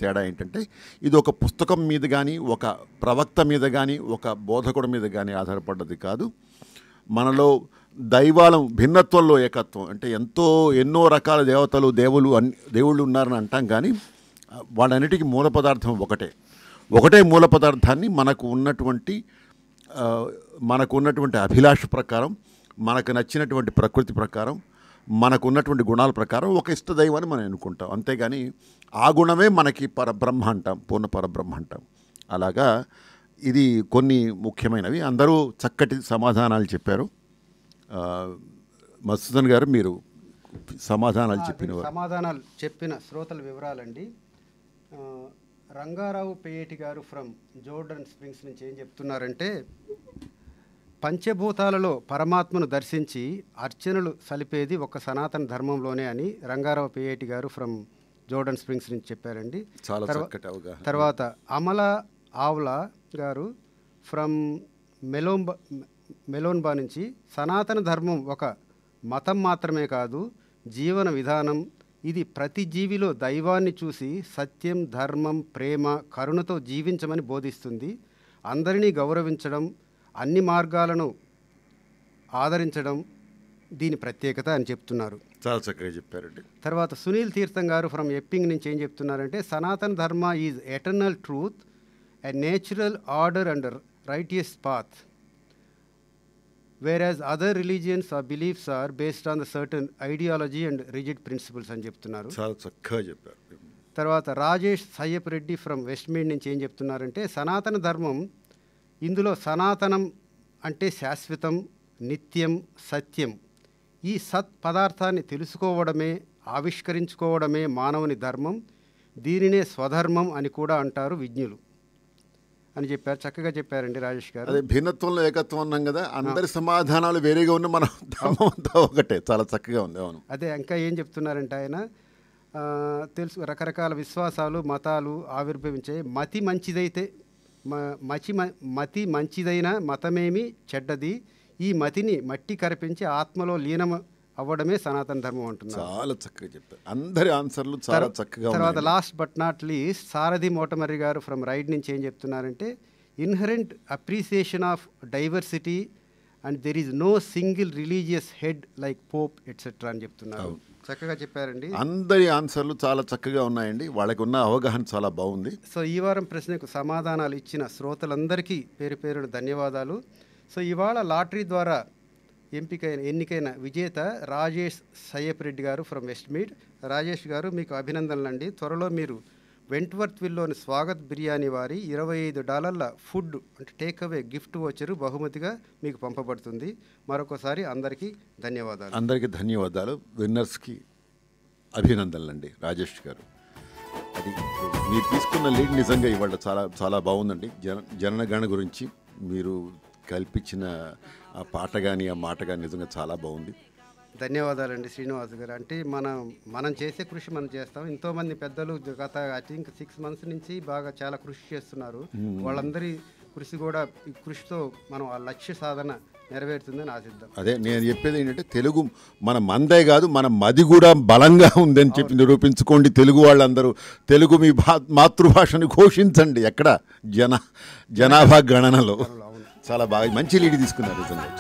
తేడా ఏంటంటే ఇది ఒక పుస్తకం మీద కానీ ఒక ప్రవక్త మీద కానీ ఒక బోధకుడి మీద కానీ ఆధారపడ్డది కాదు మనలో దైవాలం భిన్నత్వంలో ఏకత్వం అంటే ఎంతో ఎన్నో రకాల దేవతలు దేవులు అన్ని దేవుళ్ళు ఉన్నారని అంటాం కానీ ఆ, వాళ్ళన్నిటికీ మూల పదార్థం ఒకటే ఒకటే మూల పదార్థాన్ని మనకు ఉన్నటువంటి ఆ, మనకు ఉన్నటువంటి అభిలాష ప్రకారం మనకు నచ్చినటువంటి ప్రకృతి ప్రకారం మనకు ఉన్నటువంటి గుణాల ప్రకారం ఒక ఇష్ట దైవాన్ని మనం ఎన్నుకుంటాం అంతేగాని ఆ గుణమే మనకి పరబ్రహ్మ అంటాం పూర్ణ పరబ్రహ్మ అంటాం అలాగా ఇది కొన్ని ముఖ్యమైనవి అందరూ చక్కటి సమాధానాలు చెప్పారు ఆ, మధుసూదన్ గారు మీరు సమాధానాలు చెప్పినవారు సమాధానాలు చెప్పిన శ్రోతల వివరాలండి ఆ, రంగారావు పేయేటి గారు ఫ్రమ్ జోర్డన్ స్ప్రింగ్స్ నుంచి ఏం చెప్తున్నారంటే పంచభూతాలలో పరమాత్మను దర్శించి అర్చనలు సలిపేది ఒక సనాతన ధర్మంలోనే అని రంగారావు పేయేటి గారు ఫ్రమ్ జోర్డన్ స్ప్రింగ్స్ నుంచి చెప్పారండి చాలా తర్వా- చక్కటి అవగాహన తర్వాత అమల ఆవ్లా గారు ఫ్రమ్ మెలోంబా మెలోన్బా నుంచి సనాతన ధర్మం ఒక మతం మాత్రమే కాదు జీవన విధానం ఇది ప్రతి జీవిలో దైవాన్ని చూసి సత్యం ధర్మం ప్రేమ కరుణతో జీవించమని బోధిస్తుంది అందరినీ గౌరవించడం అన్ని మార్గాలను ఆదరించడం దీని ప్రత్యేకత అని చెప్తున్నారు చాలా చక్కగా చెప్పారండి తర్వాత సునీల్ తీర్థం గారు ఫ్రమ్ ఎప్పింగ్ నుంచి ఏం చెప్తున్నారంటే Sanatana Dharma is eternal truth a natural order and righteous path whereas other religions are beliefs are based on the certain ideology and rigid principles అని చెప్తున్నారు చాలా చక్కగా చెప్పారు తర్వాత రాజేష్ సయ్యప్ రెడ్డి ఫ్రమ్ వెస్ట్మీడ్ నుంచి ఏం చెప్తున్నారంటే సనాతన ధర్మం ఇందులో సనాతనం అంటే శాశ్వతం నిత్యం సత్యం ఈ సత్ పదార్థాన్ని తెలుసుకోవడమే ఆవిష్కరించుకోవడమే మానవుని ధర్మం దీనినే స్వధర్మం అని కూడా అంటారు విజ్ఞులు అని చెప్పారు చక్కగా చెప్పారండి రాజేష్ గారు అదే భిన్నత్వంలో ఏకత్వం అన్నాం కదా అందరి సమాధానాలు వేరేగా ఉన్న మన ధర్మం అంతా ఒకటే చాలా చక్కగా ఉంది అవును అదే ఇంకా ఏం చెప్తున్నారంటే ఆయన ఆ, తెలుసు రకరకాల విశ్వాసాలు మతాలు ఆవిర్భవించాయి మతి మంచిదైతే మ- మచి మ- మతి మంచిదైన మతమేమి చెడ్డది ఈ మతిని మట్టి కరిపించి ఆత్మలో లీనం అవ్వడమే సనాతన ధర్మం అంటున్నారు చాలా చక్కగా చెప్పారు అందరి ఆన్సర్లు చాలా చక్కగా తర్వాత ఉన్నాయి last but not least Sarathi Motamarri గారు ఫ్రమ్ రైడ్ నుంచి ఏం చెప్తున్నారంటే inherent appreciation of diversity and there is no single religious head like pope etcetera అని చెప్తున్నారు చక్కగా చెప్పారండి అందరి ఆన్సర్లు చాలా చక్కగా ఉన్నాయండి వాళ్ళకి ఉన్న అవగాహన చాలా బాగుంది సో ఈ వారం ప్రశ్నకు సమాధానాలు ఇచ్చిన శ్రోతలందరికీ పేరు పేరున ధన్యవాదాలు సో ఇవాళ లాటరీ ద్వారా ఎంపికైన ఎన్నికైన విజేత రాజేష్ సయ్యప్ రెడ్డి గారు ఫ్రమ్ వెస్ట్మీడ్ రాజేష్ గారు మీకు అభినందనలు అండి త్వరలో మీరు వెంట్వర్త్ విల్లోని స్వాగత్ బిర్యానీ వారి ఇరవై ఐదు డాలర్ల ఫుడ్ అంటే టేక్ అవే గిఫ్ట్ వచ్చరు బహుమతిగా మీకు పంపబడుతుంది మరొకసారి అందరికీ ధన్యవాదాలు అందరికీ ధన్యవాదాలు విన్నర్స్కి అభినందనలండి రాజేష్ గారు అది మీరు తీసుకున్న లీడ్ నిజంగా ఇవాళ చాలా చాలా బాగుందండి జన జనగణ గురించి మీరు కల్పించిన ఆ పాట కానీ ఆ మాట కానీ నిజంగా చాలా బాగుంది ధన్యవాదాలండి శ్రీనివాస్ గారు అంటే మనం మనం చేసే కృషి మనం చేస్తాం ఎంతోమంది పెద్దలు గత ఐ థింక్ సిక్స్ మంత్స్ నుంచి బాగా చాలా కృషి చేస్తున్నారు వాళ్ళందరి కృషి కూడా ఈ కృషితో మనం ఆ లక్ష్య సాధన నెరవేరుతుందని ఆశిద్దాం అదే నేను చెప్పేది ఏంటంటే తెలుగు మన మందే కాదు మన మది కూడా బలంగా ఉందని చెప్పి నిరూపించుకోండి తెలుగు వాళ్ళందరూ తెలుగు మీ భా మాతృభాషను ఘోషించండి ఎక్కడ జన జనాభా గణనలో చాలా బాగా మంచి లీడ్ తీసుకున్నారు నిజంగా